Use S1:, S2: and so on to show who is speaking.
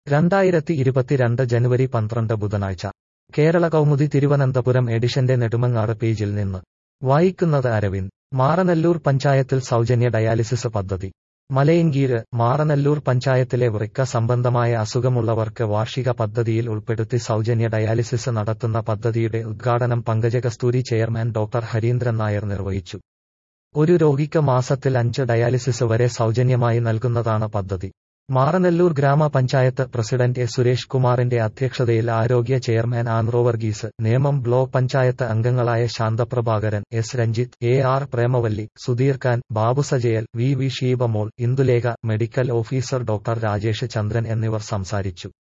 S1: രണ്ടായിരത്തി ഇരുപത്തിരണ്ട് ജനുവരി പന്ത്രണ്ട് ബുധനാഴ്ച കേരള കൗമുദി തിരുവനന്തപുരം എഡിഷന്റെ നെടുമങ്ങാട് പേജിൽ നിന്ന് വായിക്കുന്നത് അരവിന്ദ് മാറനല്ലൂർ പഞ്ചായത്തിൽ സൗജന്യ ഡയാലിസിസ് പദ്ധതി മലയങ്കീര് മാറനല്ലൂർ പഞ്ചായത്തിലെ വൃക്ക സംബന്ധമായ അസുഖമുള്ളവർക്ക് വാർഷിക പദ്ധതിയിൽ ഉൾപ്പെടുത്തി സൗജന്യ ഡയാലിസിസ് നടത്തുന്ന പദ്ധതിയുടെ ഉദ്ഘാടനം പങ്കജകസ്തൂരി ചെയർമാൻ ഡോക്ടർ ഹരീന്ദ്രൻ നായർ നിർവഹിച്ചു ഒരു രോഗിക്ക് മാസത്തിൽ അഞ്ച് ഡയാലിസിസ് വരെ സൗജന്യമായി നൽകുന്നതാണ് പദ്ധതി മാറനല്ലൂർ ഗ്രാമപഞ്ചായത്ത് പ്രസിഡന്റ് എ സുരേഷ് കുമാറിന്റെ അധ്യക്ഷതയിൽ ആരോഗ്യ ചെയർമാൻ ആൻഡ്രോ വർഗീസ് നേമം ബ്ലോക്ക് പഞ്ചായത്ത് അംഗങ്ങളായ Santhaprabhakaran S Ranjith A R Premavalli Sudheer Khan Babu സജയൽ V V Sheebamol Indulekha medical officer doctor Rajesh Chandran എന്നിവർ സംസാരിച്ചു